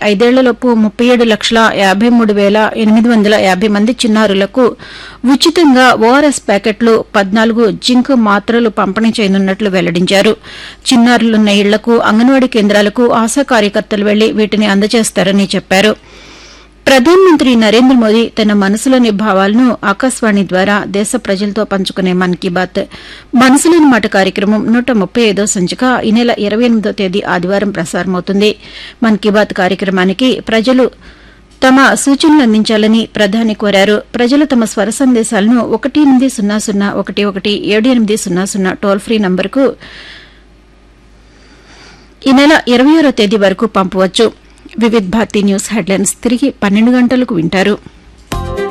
ఐదేళ్లలోపు ముప్పై ఏడు లక్షల యాభై మూడు వేల ఎనిమిది వందల యాభై మంది చిన్నారులకు ఉచితంగా ఓఆర్ఎస్ ప్యాకెట్లు పద్నాలుగు జింక్ మాత్రలు పంపిణీ చేయనున్నట్లు వెల్లడించారు చిన్నారులున్న ఇళ్లకు అంగన్వాడీ కేంద్రాలకు ఆశా కార్యకర్తలు వెళ్లి వీటిని అందజేస్తారని చెప్పారు ప్రధానమంత్రి నరేంద్ర మోదీ తన మనసులోని భావాలను ఆకాశవాణి ద్వారా దేశ ప్రజలతో పంచుకునే మన్ కీ బాత్ మనసులోని మాట కార్యక్రమం నూట ముప్పై ఐదో సంచిక ఈ నెల ఇరవై ఎనిమిదో తేదీ ఆదివారం ప్రసారమవుతుంది మన్ కీ బాత్ కార్యక్రమానికి ప్రజలు తమ సూచనలు అందించాలని ప్రధాని కోరారు ప్రజలు తమ స్వర సందేశాలను ఒకటి ఎనిమిది సున్నా సున్నా ఒకటి ఒకటి ఏడు ఎనిమిది సున్నా సున్నా టోల్ ఫ్రీ నంబర్కు ఈ నెల ఇరవై ఆరో తేదీ వరకు పంపవచ్చు వివిధ్ భారతి న్యూస్ హెడ్లైన్స్ తిరిగి పన్నెండు గంటలకు వింటారు